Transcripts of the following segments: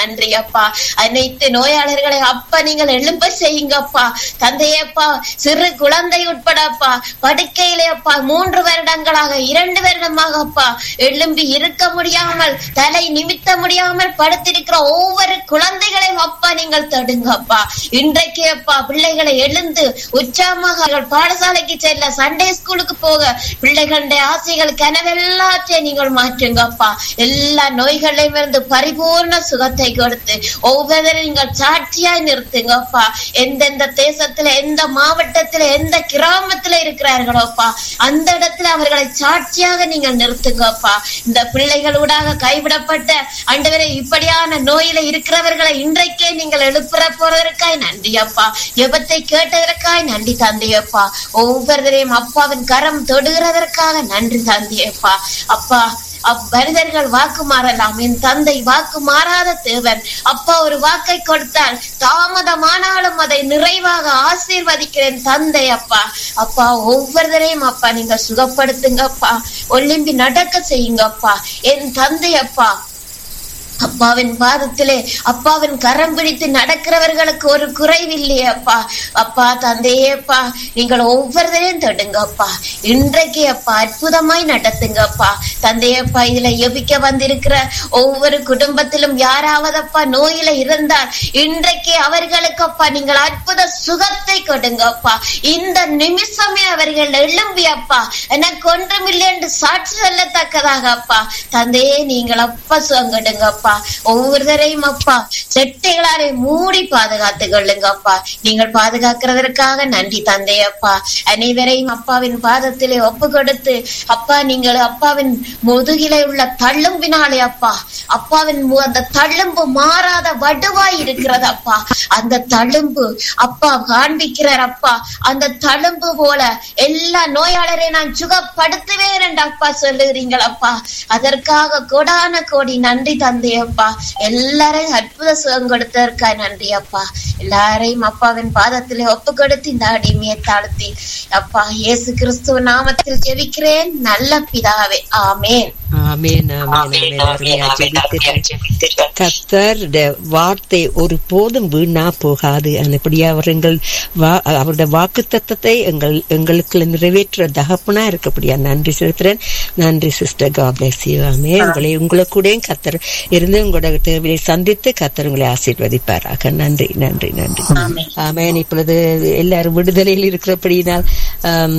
நன்றி அப்பா அனைத்து நோயாளர்களை அப்பா நீங்கள் எழும்ப செய்யுங்கப்பா தந்தையப்பா சிறு குழந்தை உட்பட அப்பா படுக்கையிலே அப்பா மூன்று வருடங்களாக இரண்டு வருடமாக அப்பா எழும்பி இருக்க முடியாமல் தலை நிமித்த முடியாமல் படுத்திருக்கிற ஒவ்வொரு குழந்தைகளையும் அப்பா நீங்கள் தடுங்கப்பா இன்றைக்கு அப்பா பிள்ளைகளை எழுந்து உற்சாகமாக அவர்கள் பாடசாலைக்கு செல்ல சண்டே ஸ்கூலுக்கு போக பிள்ளைகளுடைய ஆசைகள் கனவெல்லாற்றையும் நீங்கள் மாற்றுங்கப்பா எல்லா நோய்களையும் இருந்து பரிபூர்ண சுகத்தை கொடுத்து ஒவ்வொருவரும் நீங்கள் சாட்சியாய் நிறுத்துங்கப்பா எந்தெந்த தேசத்துல எந்த மாவட்டத்துல எந்த கிராமத்துல இருக்கிறார்களோப்பா அந்த இடத்துல அவர்களை சாட்சியாக நீங்கள் நிறுத்துங்கப்பா இந்த பிள்ளைகளூடாக கைவிடப்பட்ட ஆண்டவரே இப்படியான நோயில இருக்கிறவர்களை இன்றைக்கே நீங்கள் எழுப்புற போறதற்காய் நன்றி அப்பா எபத்தை கேட்டதற்காய் நன்றி தந்தையப்பா ஒவ்வொருவரையும் அப்பாவின் கரம் தொடுகிறதற்காக நன்றி தந்தையப்பா அப்பா அவ்வருதர்கள் வாக்கு மாறலாம் என் தந்தை வாக்கு மாறாத தேவன் அப்பா ஒரு வாக்கை கொடுத்தால் தாமதமானாலும் அதை நிறைவாக ஆசீர்வதிக்கிறேன் தந்தை அப்பா அப்பா ஒவ்வொருத்தரையும் அப்பா நீங்க சுகப்படுத்துங்கப்பா ஒலிம்பி நடக்க செய்யுங்கப்பா என் தந்தை அப்பா அப்பாவின் பாதத்திலே அப்பாவின் கரம் பிடித்து நடக்கிறவர்களுக்கு ஒரு குறைவில்லையே அப்பா அப்பா தந்தையேப்பா நீங்கள் ஒவ்வொருத்தரையும் தொடுங்கப்பா இன்றைக்கு அப்பா அற்புதமாய் நடத்துங்கப்பா தந்தையப்பா இதுல எபிக்க வந்திருக்கிற ஒவ்வொரு குடும்பத்திலும் யாராவது அப்பா நோயில இருந்தால் இன்றைக்கு அவர்களுக்கு அப்பா நீங்கள் அற்புத சுகத்தை கொடுங்கப்பா இந்த நிமிஷமே அவர்கள் எழும்பி அப்பா எனக்கு ஒன்றுமில்லை என்று சாட்சி சொல்லத்தக்கதாக அப்பா தந்தையே நீங்கள் அப்பா சுகம் கொடுங்கப்பா ஒவ்வொருத்தரையும் அப்பா செட்டைகளாரை மூடி பாதுகாத்து கொள்ளுங்கப்பா நீங்கள் பாதுகாக்கிறதற்காக நன்றி தந்தையப்பா அனைவரையும் அப்பாவின் பாதத்திலே ஒப்பு கொடுத்து அப்பா நீங்கள் அப்பாவின் முதுகிலே உள்ள தள்ளும்பினாலே அப்பா அப்பாவின் மு- அந்த தள்ளும்பு மாறாத வடுவாய் இருக்கிறது அப்பா அந்த தழும்பு அப்பா காண்பிக்கிறார் அப்பா அந்த தழும்பு போல எல்லா நோயாளரையும் நான் சுகப்படுத்துவேன் என்று அப்பா சொல்லுகிறீங்கள் அப்பா அதற்காக கோடான கோடி நன்றி தந்தையப்பா எல்லாரையும் அற்புத சுகம் கொடுத்ததற்காக நன்றி அப்பா எல்லாரையும் அப்பாவின் பாதத்திலே ஒப்பு கொடுத்து இந்த அடிமையை தாழ்த்தி அப்பா இயேசு கிறிஸ்துவ நாமத்தில் ஜெபிக்கிறேன் நல்ல பிதாவே ஆமேன் ஆமென் ஆமென் ஆமென் அருமையா ஜெபித்தீர்கள். கர்த்தருடைய வார்த்தை ஒரு போதும் வீணா போகாது அப்படியே அவர் எங்கள் வா- அவருடைய வாக்கு தத்தத்தை எங்கள் எங்களுக்கு நிறைவேற்ற தகப்பனா இருக்கபடியா நன்றி செலுத்துறேன் நன்றி சிஸ்டர் காப்ளேசியாமே உங்களை உங்களை கூட கத்தர் இருந்து உங்களோட தேவையை சந்தித்து கத்தர் உங்களை ஆசீர்வதிப்பாராக நன்றி நன்றி நன்றி ஆமேன் இப்பொழுது எல்லாரும் விடுதலையில் இருக்கிறபடியினால் ஆம்,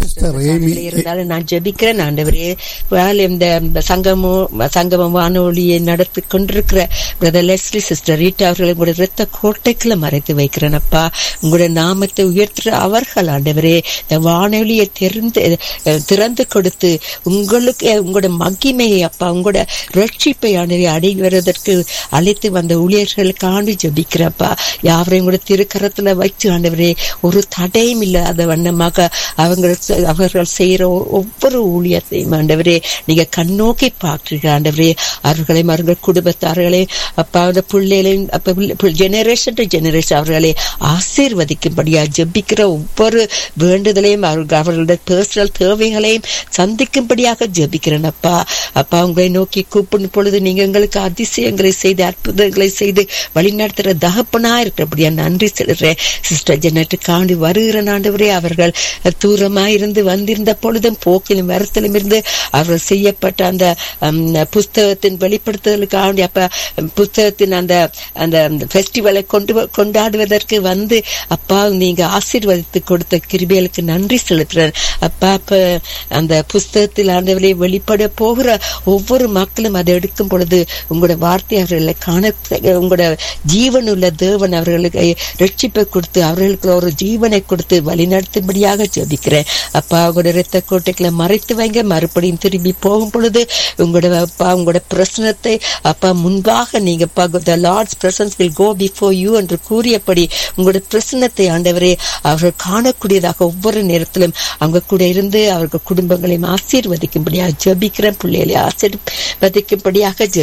ஏமி இருந்தாலும் நான் ஜெபிக்கிறேன் ஆண்டவரே வேல் இந்த சங்கமம் சங்கமம் வானொலியை நடத்தி கொண்டிருக்கிற பிரதர் லெஸ்லி சிஸ்டர் ரீட்டா அவர்களை உங்களுடைய ரத்த கோட்டைக்குள்ள மறைத்து வைக்கிறேன் அப்பா உங்களுடைய நாமத்தை உயர்த்துற அவர்கள் ஆண்டவரே இந்த வானொலியை தெரிந்து அஹ், திறந்து கொடுத்து உங்களுக்கு அஹ், உங்களோட மகிமையை அப்பா உங்களோட ரட்சிப்பை ஆண்டவரை அடைவதற்கு அழைத்து வந்த ஊழியர்களுக்காண்டி ஜெபிக்கிறப்பா யாவரையும் கூட திருக்கரத்துல வச்சு ஆண்டவரே ஒரு தடையும் இல்லாத வண்ணமாக அவங்க அவர்கள் செய்யற ஒ- ஒவ்வொரு ஊழியத்தையும் ஆண்டவரே நீங்க கண்ணோக்கி பார்க்கிறீங்க ஆண்டவரே அவர்களையும் அவர்கள் குடும்பத்தார்களையும் அப்பா அந்த பிள்ளைகளையும் அப்ப ஜெனரேஷன் டு ஜெனரேஷன் அவர்களை ஆசீர்வதிக்கும்படியா ஜெபிக்கிற ஒவ்வொரு வேண்டுதலையும் அவர்கள் அவர்களுடைய பர்சனல் தேவைகளையும் சந்திக்கும்படியாக ஜெபிக்கிறேன் அப்பா அப்பா உங்களை நோக்கி கூப்பிடும் பொழுது நீங்க எங்களுக்கு அதிசயங்களை செய்து அற்புதங்களை செய்து வழிநடத்துற தகப்பனா இருக்கிறபடியா நன்றி செலுத்துறேன் சிஸ்டர் ஜெனட்டு காண்டி வருகிற ஆண்டவரே அவர்கள் தூரமாய் இருந்து வந்திருந்த பொழுதும் போக்கிலும் வரத்திலும் இருந்து அவர்கள் செய்யப்பட்ட அந்த ஹம், புஸ்தகத்தின் வெளிப்படுத்துதலுக்காண்டி அப்ப ஹம், புஸ்தகத்தின் அந்த அந்த ஃபெஸ்டிவலை கொண்டு வ- கொண்டாடுவதற்கு வந்து அப்பா நீங்க ஆசீர்வதித்து கொடுத்த கிருபைகளுக்கு நன்றி செலுத்துறேன் அப்பா அப்ப அந்த புஸ்தகத்தில் ஆண்டவரை வெளிப்பட போகிற ஒவ்வொரு மக்களும் அதை எடுக்கும் பொழுது உங்களோட வார்த்தை அவர்களை காண உங்களோட ஜீவனுள்ள தேவன் அவர்களுக்கு ரட்சிப்பை கொடுத்து அவர்களுக்கு ஒரு ஜீவனை கொடுத்து வழிநடத்தும்படியாக ஜெபிக்கிறேன் அப்பா உங்களோட ரத்த கோட்டைகளை மறைத்து வைங்க மறுபடியும் திரும்பி போகும் பொழுது உங்களோட அப்பா உங்களோட பிரசனத்தை அப்பா முன்பாக நீங்க the Lord's presence will go before you என்று கூறியபடி உங்களோட பிரசனத்தை ஆண்டவரே அவர்கள் காணக்கூடியதாக ஒவ்வொரு நேரத்திலும் அவங்க கூட இருந்து அவர்கள் குடும்பங்களையும் ஆசீர்வதிக்கும்படியாக ஜெபிக்கிறேன் பிள்ளைகளை ஆசீர்வதிக்கும்படியாக ஜெபிக்கிறேன்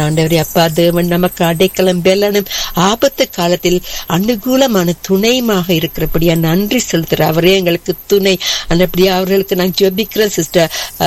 ஆண்டவரே அப்பா தேவன் நமக்கு அடைக்கலம் பெலனும் ஆபத்து காலத்தில் அனுகூலமான துணையுமாக இருக்கிறபடியா நன்றி செலுத்துற அவரே எங்களுக்கு துணை அந்தபடியா அவர்களுக்கு நான் ஜெபிக்கிறேன் சிஸ்டர்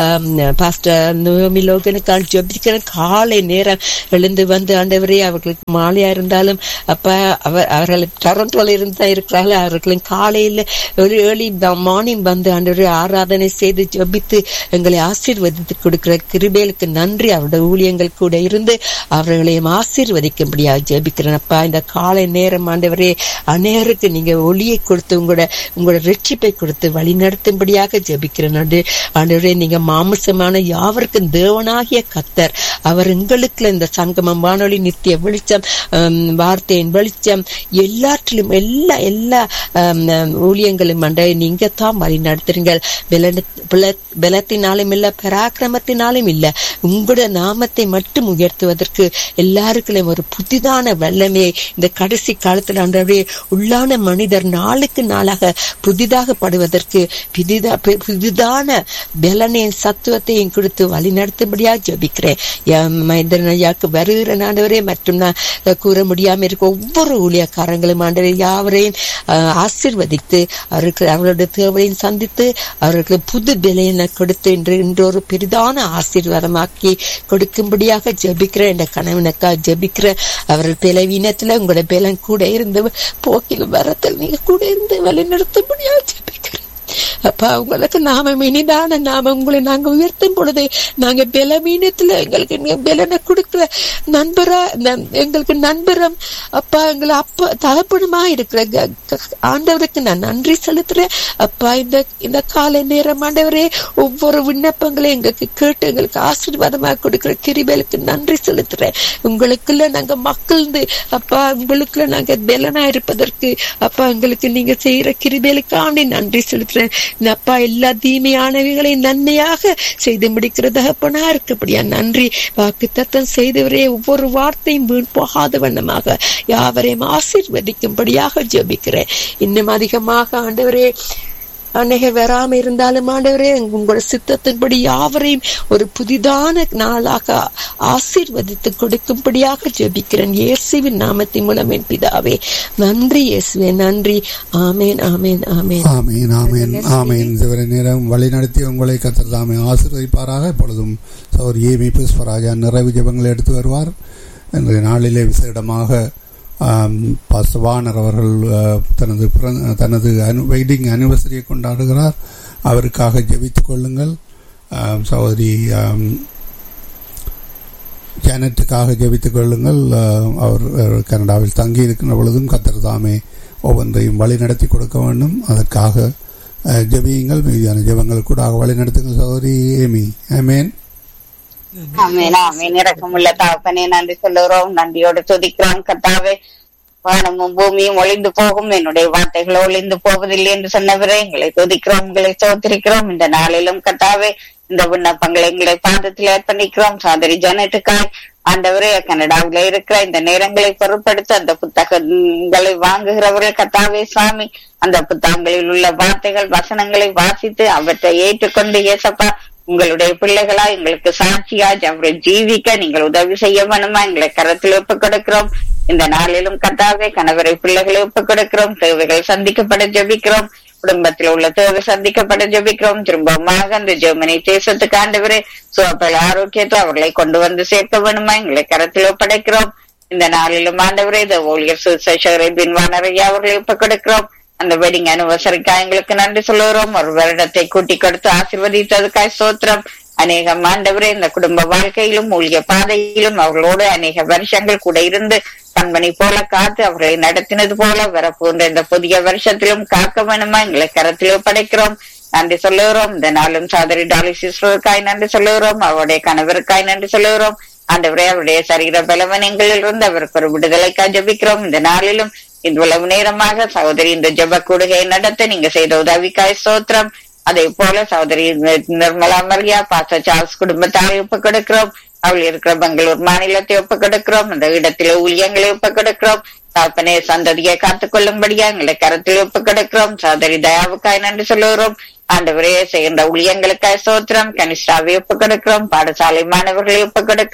பாஸ்டர் நோமி லோகனுக்கால் ஜெபிக்கிறேன் காலை நேரம் எழுந்து வந்து ஆண்டவரே அவர்களுக்கு மாலையா இருந்தாலும் அப்ப அவர் அவர்கள் டொரண்டோல இருந்தா இருக்கிறார்கள் அவர்களும் காலையில ஒரு ஏர்லி மார்னிங் வந்து ஆண்டவரே ஆராதனை செய்து ஜெபித்து எங்களை ஆசீர்வதித்து கொடுக்கிற கிருபேலுக்கு நன்றி அவருடைய ஊழியங்கள் கூட இருந்து அவர்களையும் ஆசீர்வதிக்கும்படியா ஜெபிக்கிறேன் அப்பா இந்த காலை நேரம் ஆண்டவரே அநேருக்கு நீங்க ஒளியை கொடுத்து உங்களோட உங்களோட ரட்சிப்பை கொடுத்து வழி நடத்தும்படியாக ஜெபிக்கிறேன் ஆண்டு ஆண்டவரே நீங்க மாமிசமான யாவருக்கும் தேவனாகிய கத்தர் அவர் எங்களுக்குள்ள இந்த சங்கமம் வானொலி நித்திய வெளிச்சம் ஆம், வார்த்தையின் வெளிச்சம் எல்லாற்றிலும் எல்லா எல்லா ஆம், ஆம், ஊழியங்களும் ஆண்டவரே நீங்க தான் வழி நடத்துறீங்கள் பலன- பல- பலத்தினாலும் இல்ல பராக்கிரமத்தினாலும் இல்ல உங்களுடைய நாமத்தை மட்டும் உயர்த்துவதற்கு எல்லாருக்குள்ளும் ஒரு புதிதான வல்லமையை இந்த கடைசி காலத்தில் ஆண்டவரே உள்ளான மனிதர் நாளுக்கு நாளாக புதிதாக படுவதற்கு புதிதா பு- புதிதான பலனையும் சத்துவத்தையும் கொடுத்து வழி நடத்தும்படியா ஜபிக்கிறேன் மகேந்திரன் ஐயாக்கு வருகிற ஆண்டவரே மற்றும் நான் அஹ், கூற முடியாம இருக்க ஒவ்வொரு ஊழியக்காரங்களும் ஆண்டவரே யாவரையும் அஹ், ஆசீர்வதித்து அவருக்கு அவர்களுடைய தேவையும் சந்தித்து அவர்களுக்கு புது பலையினை கொடுத்து இன்று இன்று ஒரு பெரிதான ஆசீர்வாதமாக்கி கொடுக்கும்படியாக ஜெபிக்கிற என்ற கணவனுக்கா ஜெபிக்கிற அவர்கள் பலவீனத்துல உங்களோட பலன் கூட இருந்து போக்கில் வரத்தில் நீங்க கூட இருந்து வழி நடத்தும்படியாக ஜெபிக்கிறேன் அப்பா உங்களுக்கு நாம இனிதான நாம உங்களை நாங்க உயர்த்தும் பொழுது நாங்க பலவீனத்துல எங்களுக்கு நீங்க பலனை கொடுக்கிற நண்பரா நம்- எங்களுக்கு நண்பரம் அப்பா எங்களை அப்பா தகப்பனுமா இருக்கிற க- க- ஆண்டவருக்கு நான் நன்றி செலுத்துறேன் அப்பா இந்த இந்த காலை நேரம் ஆண்டவரே ஒவ்வொரு விண்ணப்பங்களையும் எங்களுக்கு கேட்டு எங்களுக்கு ஆசீர்வாதமாக கொடுக்கிற கிருபைகளுக்கு நன்றி செலுத்துறேன் உங்களுக்குள்ள நாங்க மக்கள்ந்து அப்பா உங்களுக்குள்ள நாங்க பலனா இருப்பதற்கு அப்பா எங்களுக்கு நீங்க செய்யற கிருபைகளுக்காண்டி நன்றி செலுத்துறேன் இந்த அப்பா எல்லா தீமையானவைகளையும் நன்மையாக செய்து முடிக்கிற தகப்பனா இருக்கப்படியா நன்றி வாக்கு தத்தம் செய்தவரே ஒவ்வொரு வார்த்தையும் வீண் போகாத வண்ணமாக யாவரையும் ஆசீர்வதிக்கும்படியாக ஜெபிக்கிறேன் இன்னும் அதிகமாக ஆண்டவரே அன்னைக்கு வராம இருந்தாலும் ஆண்டவரே உங்களோட சித்தத்தின்படி யாவரையும் ஒரு புதிதான நாளாக ஆசீர்வதித்து கொடுக்கும்படியாக ஜெபிக்கிறேன் இயேசுவின் நாமத்தின் மூலம் என் பிதாவே நன்றி இயேசுவே நன்றி ஆமேன் ஆமேன் ஆமேன் ஆமீன் ஆமீன் ஆமீன் இதுவரை நேரம் வழிநடத்தி உங்களை கத்தர் தாமே ஆசீர்வதிப்பாராக இப்பொழுதும் சௌர் ஏமி புஷ்பராஜா நிறைவு ஜெபங்களை எடுத்து வருவார் இன்றைய நாளிலே விசேடமாக ஆம், பாஸ்டர் வானர் அவர்கள் ஆ, தனது பிறந்த- தனது அனு வெட்டிங் அனிவர்சரியை கொண்டாடுகிறார் அவருக்காக ஜெபித்துக் கொள்ளுங்கள் ஆம், சகோதரி ஆம், ஜானட்டுக்காக ஜெபித்துக் கொள்ளுங்கள் ஆ, அவர் அவர் கனடாவில் தங்கி இருக்கின்ற பொழுதும் கத்தர் தாமே ஒவ்வொன்றையும் வழி நடத்தி கொடுக்க வேண்டும் அதற்காக அஹ், ஜெபியுங்கள் மீதியான ஜெபங்கள் கூட வழி நடத்துங்கள் சகோதரி ஏமி ஆமேன் ஆமென் ஆமென் இரக்கமுள்ள தகப்பனே நன்றி சொல்லுகிறோம் நன்றியோடு துதிக்கிறோம் கர்த்தாவே வானமும் பூமியும் ஒளிந்து போகும் என்னுடைய வார்த்தைகள் ஒளிந்து போவதில்லை என்று சொன்னவரே எங்களை துதிக்கிறோம் உங்களை சோத்திருக்கிறோம் இந்த நாளிலும் கர்த்தாவே இந்த விண்ணப்பங்களை எங்களை பாதத்தில் அர்ப்பணிக்கிறோம் சாதரி ஜனட்டுக்காய் ஆண்டவரே கனடாவில இருக்கிற இந்த நேரங்களை பொருட்படுத்த அந்த புத்தகங்களை வாங்குகிறவர்கள் கர்த்தாவே சுவாமி அந்த புத்தகங்களில் உள்ள வார்த்தைகள் வசனங்களை வாசித்து அவற்றை ஏற்றுக்கொண்டு ஏசப்பா உங்களுடைய பிள்ளைகளா எங்களுக்கு சாட்சியா அவரை ஜீவிக்க நீங்கள் உதவி செய்ய வேணுமா எங்களை கரத்தில் ஒப்புக் கொடுக்கிறோம் இந்த நாளிலும் கத்தாவே கணவரை பிள்ளைகளை ஒப்புக் கொடுக்கிறோம் தேவைகள் சந்திக்கப்பட ஜெபிக்கிறோம் குடும்பத்தில் உள்ள தேவை சந்திக்கப்பட ஜெபிக்கிறோம் திரும்பமாக அந்த ஜெர்மனி தேசத்துக்கு ஆண்டவரே சுவப்பல் ஆரோக்கியத்தை அவர்களை கொண்டு வந்து சேர்க்க வேணுமா எங்களை கரத்தில் ஒப்படைக்கிறோம் இந்த நாளிலும் ஆண்டவரே இந்த ஊழியர் சுசேஷரை பின்வானரையா அவர்களை ஒப்புக் கொடுக்கிறோம் அந்த வெட்டிங் அனிவர்சரிக்காக எங்களுக்கு நன்றி சொல்லுகிறோம் ஒரு வருடத்தை கூட்டி கொடுத்து ஆசீர்வதித்ததுக்காய் ஸ்தோத்திரம் அநேக ஆண்டவரே இந்த குடும்ப வாழ்க்கையிலும் ஊழிய பாதையிலும் அவர்களோடு அநேக வருஷங்கள் கூட இருந்து கண்மணி போல காத்து அவர்களை நடத்தினது போல வரப்போன்ற இந்த புதிய வருஷத்திலும் காக்க வேணுமா எங்களை கரத்தில் ஒப்படைக்கிறோம் நன்றி சொல்லுகிறோம் இந்த நாளும் சாதரி டாலி சிஸ்டருக்காய் நன்றி சொல்லுகிறோம் அவருடைய கணவருக்காய் நன்றி சொல்லுகிறோம் ஆண்டவரே அவருடைய சரீர பலவனங்களில் இருந்து அவருக்கு ஒரு விடுதலைக்காய் ஜபிக்கிறோம் இந்த நாளிலும் இவ்வளவு நேரமாக சகோதரி இந்த ஜப கூடுகையை நடத்த நீங்க செய்த உதவிக்காய் ஸ்தோத்திரம் அதே போல சகோதரி நிர்மலா மரியா பாச சார்ஸ் குடும்பத்தாரை ஒப்புக் கொடுக்கிறோம் அவள் இருக்கிற பெங்களூர் மாநிலத்தை ஒப்புக் கொடுக்கிறோம் அந்த இடத்தில ஊழியங்களை ஒப்புக் கொடுக்கிறோம் தாப்பனே சந்ததியை காத்துக் கொள்ளும்படியா எங்களை கரத்தில் ஒப்புக் கொடுக்கிறோம் சகோதரி தயாவுக்காய் நன்றி சொல்லுகிறோம் ஆண்டவரே செய்கின்ற ஊழியங்களுக்காய் ஸ்தோத்திரம் கனிஷ்டாவை ஒப்புக் கொடுக்கிறோம் பாடசாலை மாணவர்களை ஒப்புக் கொடுக்கிறோம்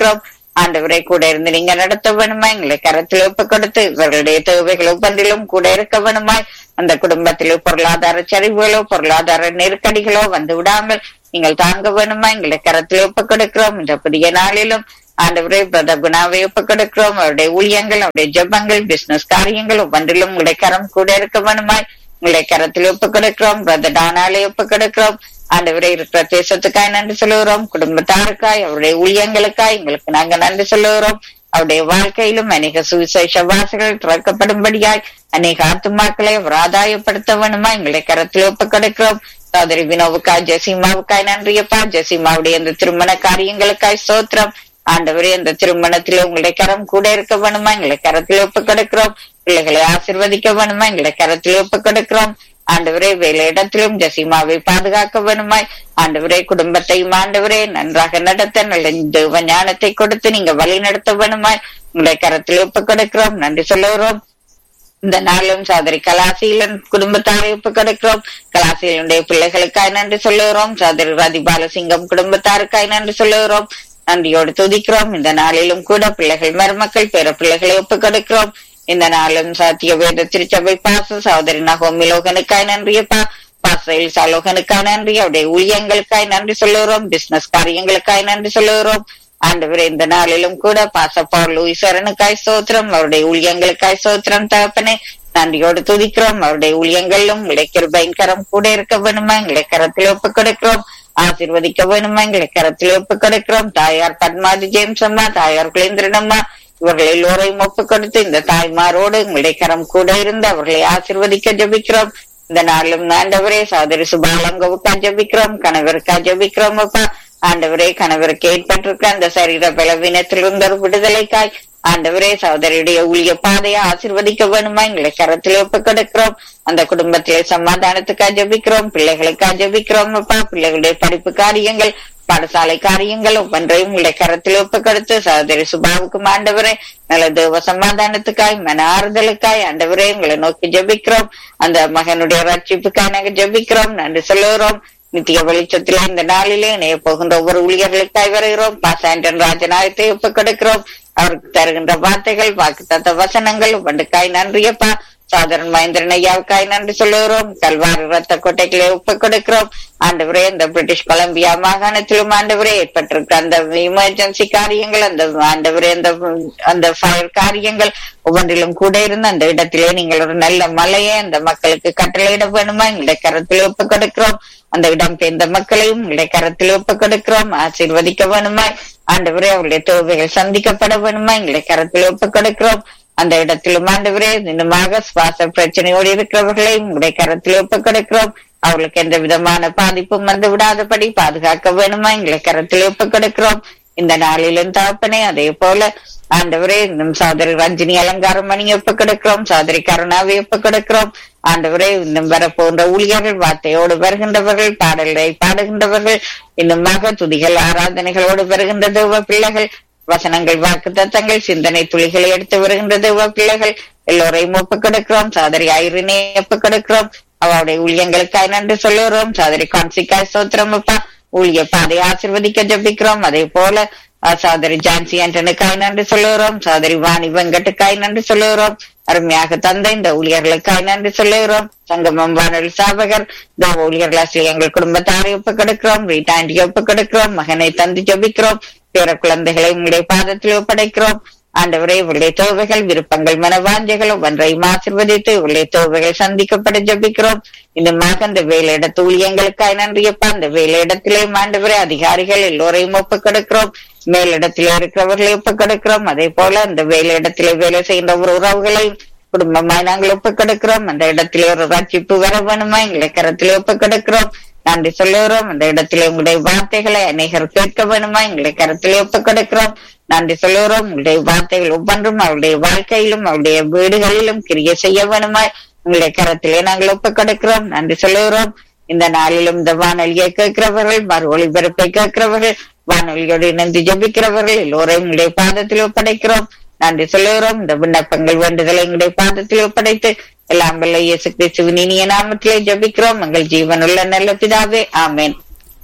ஆண்டவரை கூட இருந்து நீங்க நடத்த வேணுமா எங்களை கரத்தில் ஒப்பு கொடுத்து இவர்களுடைய தேவைகள் ஒவ்வொன்றிலும் கூட இருக்க வேணுமாய் அந்த குடும்பத்திலோ பொருளாதார சரிவுகளோ பொருளாதார நெருக்கடிகளோ வந்து விடாமல் நீங்கள் தாங்க வேணுமா எங்களை கரத்தில் ஒப்பு கொடுக்கிறோம் இந்த புதிய நாளிலும் ஆண்டவரே பிரதர் குணாவை ஒப்பு கொடுக்கிறோம் அவருடைய ஊழியங்கள் அவருடைய ஜெபங்கள் பிசினஸ் காரியங்கள் ஒவ்வொன்றிலும் உங்களுடைய கரம் கூட இருக்க வேணுமாய் உங்களுடைய கரத்தில் ஒப்பு கொடுக்கிறோம் பிரதர் டானாலே ஒப்பு கொடுக்கிறோம் ஆண்டவரே இருக்கிற தேசத்துக்காய் நன்றி சொல்லுகிறோம் குடும்பத்தாருக்காய் அவருடைய ஊழியங்களுக்காய் எங்களுக்கு நாங்க நன்றி சொல்லுகிறோம் அவருடைய வாழ்க்கையிலும் அநேக சுவிசேஷ வாசல்கள் திறக்கப்படும்படியாய் அநேக ஆத்துமாக்களை அவர் ஆதாயப்படுத்த வேணுமா எங்களை கரத்தில் ஒப்பு கொடுக்கிறோம் சோதரி வினோவுக்காய் ஜெசிமாவுக்காய் நன்றியப்பா ஜெசிமாவுடைய இந்த திருமண காரியங்களுக்காய் சோத்திரம் ஆண்டவரே இந்த திருமணத்தில் உங்களுடைய கரம் கூட இருக்க வேணுமா எங்களை கரத்தில் ஒப்பு கொடுக்கிறோம் பிள்ளைகளை ஆசிர்வதிக்க வேணுமா எங்களை கரத்தில் ஒப்பு கொடுக்கிறோம் ஆண்டவரே வேலை இடத்திலும் ஜசிமாவை பாதுகாக்க வேணுமாய் ஆண்டவரே குடும்பத்தையும் ஆண்டவரே நன்றாக நடத்த நல்ல தேவ ஞானத்தை கொடுத்து நீங்க வழி நடத்த வேணுமாய் உங்களை கரத்தில் ஒப்பு கொடுக்கிறோம் நன்றி சொல்லுகிறோம் இந்த நாளும் சோதரி கலாசியிலன் குடும்பத்தாரை ஒப்பு கொடுக்கிறோம் கலாசியிலுடைய பிள்ளைகளுக்காய் நன்றி சொல்லுகிறோம் சோதரி ரதி பாலசிங்கம் குடும்பத்தாருக்காய் நன்றி சொல்லுகிறோம் நன்றியோடு துதிக்கிறோம் இந்த நாளிலும் கூட பிள்ளைகள் மருமக்கள் பேர பிள்ளைகளை ஒப்பு கொடுக்கிறோம் இந்த நாளும் சாத்திய வேத திருச்சபை பாச சகோதரி நகோமி லோகனுக்காய் நன்றியப்பா பாசையில் சலோகனுக்காய் நன்றி அவருடைய ஊழியங்களுக்காய் நன்றி சொல்லுகிறோம் பிசினஸ் காரியங்களுக்காய் நன்றி சொல்லுகிறோம் ஆண்டவரே இந்த நாளிலும் கூட பாசப்பார் லூயிசரனுக்காய் சோத்திரம் அவருடைய ஊழியங்களுக்காய் சோத்திரம் தகப்பனே நன்றியோடு துதிக்கிறோம் அவருடைய ஊழியங்களிலும் இளைக்கிற பயங்கரம் கூட இருக்க வேணுமா எங்களை கரத்தில் ஒப்பு கொடுக்கிறோம் ஆசிர்வதிக்க வேணுமா எங்களை கரத்தில் ஒப்பு கொடுக்கிறோம் தாயார் பத்மாதி ஜேம்ஸ் அம்மா தாயார் குலேந்திரனம்மா இவர்கள் எல்லோரையும் ஒப்பு கொடுத்து இந்த தாய்மாரோடு உங்களுடைய கரம் கூட இருந்து அவர்களை ஆசிர்வதிக்க ஜபிக்கிறோம் இந்த நாளிலும் ஆண்டவரே சோதரி சுபாலங்கவுக்கா ஜபிக்கிறோம் கணவருக்கா ஜபிக்கிறோம் அப்பா ஆண்டவரே கணவருக்கு ஏற்பட்டிருக்க அந்த சரீர பலவீனத்திலிருந்து ஒரு விடுதலைக்காய் ஆண்டவரே சகோதரியுடைய ஊழிய பாதையை ஆசிர்வதிக்க வேணுமா எங்களை கரத்தில் ஒப்பு கொடுக்கிறோம் அந்த குடும்பத்திலே சமாதானத்துக்காக ஜபிக்கிறோம் பிள்ளைகளுக்காக ஜபிக்கிறோம் அப்பா பிள்ளைகளுடைய படிப்பு காரியங்கள் பாடசாலை காரியங்கள் ஒவ்வொன்றையும் உங்களுடைய கரத்தில் ஒப்பு கொடுத்து சகோதரி சுபாவுக்கும் ஆண்டவரே நல்ல தேவ சமாதானத்துக்காய் மன ஆறுதலுக்காய் ஆண்டவரே உங்களை நோக்கி ஜபிக்கிறோம் அந்த மகனுடைய ரட்சிப்புக்காய் நாங்க ஜபிக்கிறோம் நன்றி சொல்லுகிறோம் நித்திய வெளிச்சத்திலே இந்த நாளிலே இணைய போகின்ற ஒவ்வொரு ஊழியர்களுக்காய் வருகிறோம் பாசாண்டன் ராஜநாயகத்தை ஒப்பு கொடுக்கிறோம் அவருக்கு தருகின்ற வார்த்தைகள் வாக்கு தத்த வசனங்கள் ஒவ்வொன்றுக்காய் நன்றியப்பா சாதரன் மகேந்திரன் ஐயாவுக்காய் நன்றி சொல்லுகிறோம் கல்வாரி ரத்த கோட்டைகளை ஒப்பு கொடுக்கிறோம் ஆண்டவரே இந்த பிரிட்டிஷ் கொலம்பியா மாகாணத்திலும் ஆண்டவரே ஏற்பட்டிருக்க அந்த எமர்ஜென்சி காரியங்கள் அந்த ஆண்டவரே அந்த அந்த ஃபயர் காரியங்கள் ஒவ்வொன்றிலும் கூட இருந்து அந்த இடத்திலே நீங்கள் ஒரு நல்ல மலையை அந்த மக்களுக்கு கட்டளையிட வேணுமா எங்களுடைய கரத்தில் ஒப்பு கொடுக்கிறோம் அந்த இடம் பெயர்ந்த மக்களையும் உங்களுடைய கரத்தில் ஒப்பு கொடுக்கிறோம் ஆசீர்வதிக்க வேணுமா ஆண்டவரே அவருடைய தேவைகள் சந்திக்கப்பட வேணுமா எங்களுடைய கரத்தில் ஒப்பு கொடுக்கிறோம் அந்த இடத்திலும் ஆண்டவரே இன்னுமாக சுவாச பிரச்சனையோடு இருக்கிறவர்களை உங்களுடைய கரத்தில் ஒப்பு கொடுக்கிறோம் அவர்களுக்கு எந்த விதமான பாதிப்பும் வந்து விடாதபடி பாதுகாக்க வேணுமா எங்களை கரத்தில் ஒப்பு கொடுக்கிறோம் இந்த நாளிலும் தகப்பனே அதே போல ஆண்டவரே இன்னும் சோதரி ரஞ்சினி அலங்காரம் மணி ஒப்பு கொடுக்கிறோம் சோதரி கருணாவை ஒப்பு கொடுக்கிறோம் ஆண்டவரே இன்னும் வர போன்ற ஊழியர்கள் வார்த்தையோடு வருகின்றவர்கள் பாடல்களை பாடுகின்றவர்கள் இன்னுமாக துதிகள் ஆராதனைகளோடு வருகின்ற தேவ பிள்ளைகள் வசனங்கள் வாக்கு தத்தங்கள் சிந்தனை துளிகளை எடுத்து வருகின்ற தேவ பிள்ளைகள் எல்லோரையும் ஒப்பு கொடுக்கிறோம் சாதரி ஐரினை ஒப்பு கொடுக்கிறோம் அவருடைய ஊழியங்களுக்காய் நன்றி சொல்லுகிறோம் சாதரி கான்சிக்காய் சோத்திரம் அப்பா ஊழிய பாதை ஆசிர்வதிக்க ஜபிக்கிறோம் அதே போல சாதரி ஜான்சி ஆண்டனுக்காய் நன்றி சொல்லுகிறோம் சாதரி வாணி வெங்கட்டுக்காய் நன்றி சொல்லுகிறோம் அருமையாக தந்த இந்த ஊழியர்களுக்காய் நன்றி சொல்லுகிறோம் சங்கமம் வானொலி சாபகர் இந்த ஊழியர்கள் எங்கள் குடும்பத்தாரை ஒப்பு கொடுக்கிறோம் ரீட்டாண்டி ஒப்பு கொடுக்கிறோம் மகனை தந்து ஜபிக்கிறோம் பேர குழந்தைகளை உங்களுடைய பாதத்தில் ஒப்படைக்கிறோம் ஆண்டவரே இவருடைய தேவைகள் விருப்பங்கள் மனவாஞ்சைகள் ஒன்றையும் ஆசிர்வதித்து இவருடைய தேவைகள் சந்திக்கப்பட ஜபிக்கிறோம் இன்னுமாக அந்த வேலையிடத்து ஊழியங்களுக்காய் நன்றியப்பா அந்த வேலையிடத்திலே ஆண்டவரே அதிகாரிகள் எல்லோரையும் ஒப்பு கொடுக்கிறோம் மேலிடத்திலே இருக்கிறவர்களை ஒப்பு கொடுக்கிறோம் அதே போல அந்த வேலையிடத்திலே வேலை செய்கின்ற ஒரு உறவுகளையும் குடும்பமாய் நாங்கள் ஒப்பு கொடுக்கிறோம் அந்த இடத்திலே ஒரு ரட்சிப்பு வர வேணுமா எங்களை கரத்திலே ஒப்பு கொடுக்கிறோம் நன்றி சொல்லுகிறோம் அந்த இடத்திலே உங்களுடைய வார்த்தைகளை அநேகர் கேட்க வேணுமா எங்களை கரத்திலே ஒப்பு கொடுக்கிறோம் நன்றி சொல்லுகிறோம் உங்களுடைய வார்த்தைகள் ஒவ்வொன்றும் அவருடைய வாழ்க்கையிலும் அவருடைய வீடுகளிலும் கிரிய செய்ய வேணுமா உங்களுடைய கரத்திலே நாங்கள் ஒப்பு கொடுக்கிறோம் நன்றி சொல்லுகிறோம் இந்த நாளிலும் இந்த வானொலியை கேட்கிறவர்கள் மறு ஒளிபரப்பை கேட்கிறவர்கள் வானொலியோடு இணைந்து ஜபிக்கிறவர்கள் எல்லோரையும் உங்களுடைய பாதத்தில் ஒப்படைக்கிறோம் நன்றி சொல்லுகிறோம் இந்த விண்ணப்பங்கள் வேண்டுதலை எங்களுடைய பாதத்தில் ஒப்படைத்து எல்லாம் வல்ல இயேசு கிறிஸ்துவின் இனிய நாமத்திலே ஜபிக்கிறோம் எங்கள் ஜீவனுள்ள நல்ல பிதாவே ஆமேன்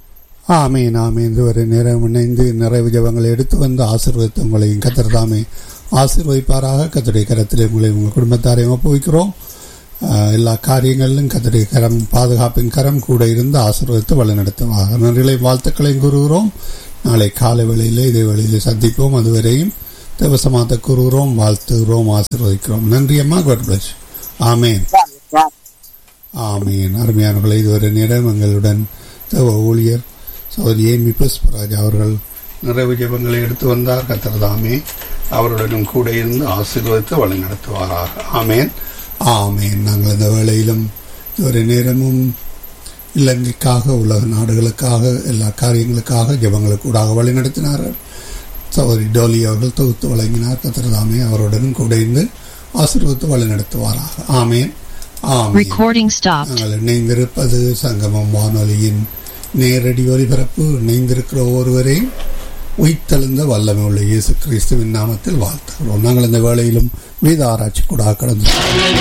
ஆமீன் ஆமீன் இதுவரை நேரம் இணைந்து நிறைவு ஜபங்களை எடுத்து வந்து ஆசீர்வதித்து உங்களையும் கத்தர் தாமே ஆசீர்வதிப்பாராக கத்தருடைய கரத்திலே உங்களை உங்கள் குடும்பத்தாரையும் ஒப்புவிக்கிறோம் ஆஹ், எல்லா காரியங்களிலும் கத்தருடைய கரம் பாதுகாப்பின் கரம் கூட இருந்து ஆசீர்வதித்து வழிநடத்துவாக நன்றிகளை வாழ்த்துக்களையும் கூறுகிறோம் நாளை காலை வேளையிலே இதே வேளையிலே சந்திப்போம் அதுவரையும் தேவசமாத்த கூறுகிறோம் வாழ்த்துகிறோம் ஆசீர்வதிக்கிறோம் நன்றி அம்மா காட் பிளஸ் ஆமேன் ஆமீன் அருமையானவர்களை இதுவரை நேரம் எங்களுடன் தேவ ஊழியர் சௌரி ஏமி புஷ்பராஜ் அவர்கள் நிறைவு ஜெபங்களை எடுத்து வந்தார் கத்தர் தாமே அவருடனும் கூட இருந்து ஆசீர்வதித்து வழிநடத்துவாராக ஆமேன் ஆமேன் நாங்கள் இந்த வேளையிலும் இதுவரை நேரமும் இலங்கைக்காக உலக நாடுகளுக்காக எல்லா காரியங்களுக்காக ஜெபங்களுக்கூடாக வழிநடத்தினார்கள் சௌரி டோலி அவர்கள் தொகுத்து வழங்கினார் கத்தர் தாமே அவருடனும் கூட இருந்து ஆசீர்வதித்து வழிநடத்துவாராக ஆமேன் ஆமேன் Recording stopped. நாங்கள் இணைந்திருப்பது சங்கமம் வானொலியின் நேரடி ஒலிபரப்பு இணைந்திருக்கிற ஒருவரையும் உயிர்த்தெழுந்த வல்லமை உள்ள இயேசு கிறிஸ்துவின் நாமத்தில் வாழ்த்துகிறோம் நாங்கள் இந்த வேளையிலும் வேத ஆராய்ச்சி கூட கடந்து